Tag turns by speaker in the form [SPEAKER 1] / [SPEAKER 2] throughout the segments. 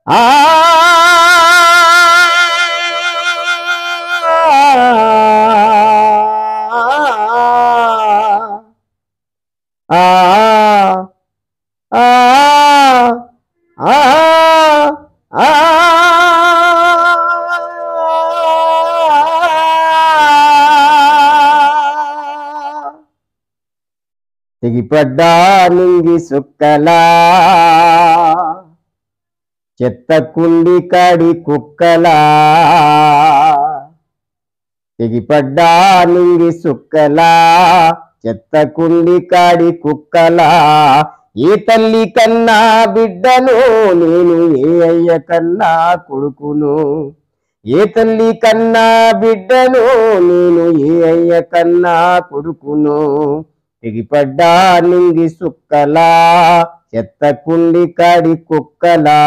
[SPEAKER 1] ఆ ఆ ఆ ఆ తెగిపడ్డా నింగి సుక్కలా చెత్త కుండి కాడి కుక్కలా తెగిపడ్డా నింగి సుక్కలా చెత్త కుండి కాడి కుక్కలా ఏ తల్లి కన్నా బిడ్డను నేను ఏ అయ్య కన్నా కొడుకును ఏ తల్లి కన్నా బిడ్డను నేను ఏ అయ్య కన్నా కొడుకును తెగిపడ్డా నింగి సుక్కలా చెత్త కుండి కాడి కుక్కలా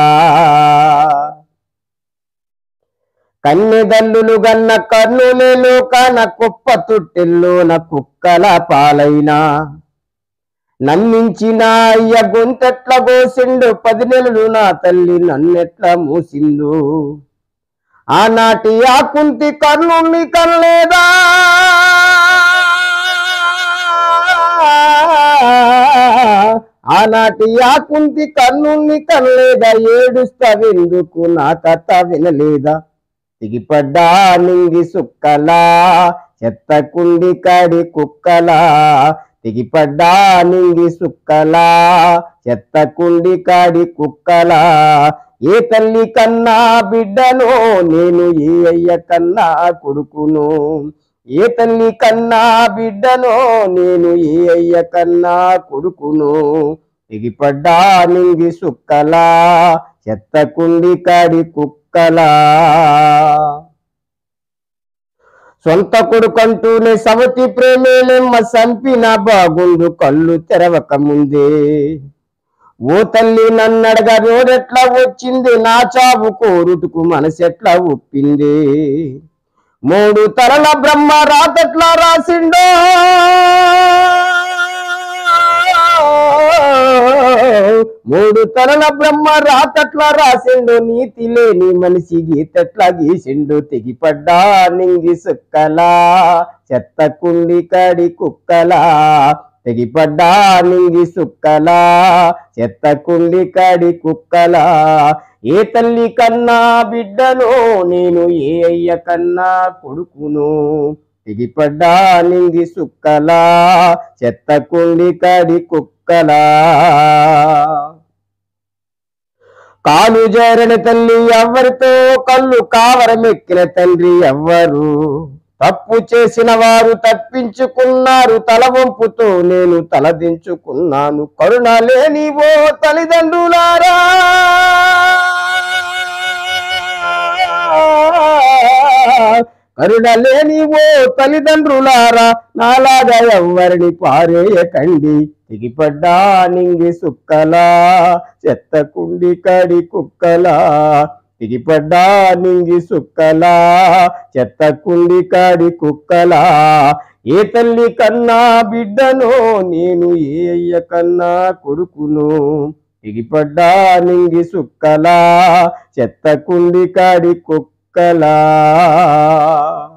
[SPEAKER 1] కన్నెదల్లులు గన్న కన్నులేలో కాన కుప్ప తుట్టెల్లోన కుక్కల పాలైనా నమ్మించిన అయ్య గొంతెట్ల గోసిండు పది నెలలు నా తల్లి నన్నెట్లా మూసిండు ఆనాటి ఆ కుంతి కన్నుల్ని కనలేదా ఆనాటి ఆ కుంతి కన్నుల్ని కనలేదా ఏడుస్తావెందుకు నా కథ వినలేదా దిగిపడ్డా నింగి సుక్కలా చెత్త కుండి కాడి కుక్కలా దిగిపడ్డా నింగి సుక్కలా చెత్త కుండి కాడి కుక్కలా ఏ తల్లి కన్నా బిడ్డను నేను ఏ అయ్య కన్నా కొడుకును ఏ తల్లి కన్నా బిడ్డను నేను ఏ అయ్య కన్నా కొడుకును దిగిపడ్డా నింగి సుక్కలా చెత్త కుండి కాడి కుక్కలా సొంత కొడుకంటూనే సవతి ప్రేమేలెమ్మ సంపిన బాగుండు కళ్ళు తెరవక ముందే ఓ తల్లి నన్నడగా రోడెట్లా వచ్చింది నా చావు కోరుటుకు మనసెట్లా ఒప్పింది మూడు తరల బ్రహ్మ రాతెట్లా రాసిండో మూడు తరల బ్రహ్మ రాతట్లా రాసిండు నీతి లేని మనిషి గీతెట్లా గీసిండు తెగిపడ్డా నింగి సుక్కలా చెత్త కుండి కాడి కుక్కలా తెగిపడ్డా నింగి సుక్కలా చెత్త కుండి కాడి కుక్కలా ఏ తల్లి కన్నా బిడ్డను నేను ఏ అయ్య కన్నా కొడుకును తెగిపడ్డా నింగి సుక్కలా చెత్త కుండి కాడి కుక్కలా కాలు జారని తల్లి ఎవ్వరితో కళ్ళు కావరమెక్కిన తండ్రి ఎవ్వరు తప్పు చేసిన వారు తప్పించుకున్నారు తల వంపుతో నేను తలదించుకున్నాను కరుణ లేని ఓ తల్లిదండ్రులారా కరుణ లేని ఓ తల్లిదండ్రులారా నాలాగా ఎవ్వరిని పారేయకండి దిగిపడ్డా నింగి సుక్కలా చెత్త కుండి కడి కుక్కలా దిగిపడ్డా నింగి సుక్కలా చెత్త కుండి కాడి కుక్కలా ఏ తల్లి కన్నా బిడ్డను నేను ఏ అయ్య కన్నా కొడుకును దిగిపడ్డా నింగి సుక్కలా చెత్త కుండి కాడి కుక్కలా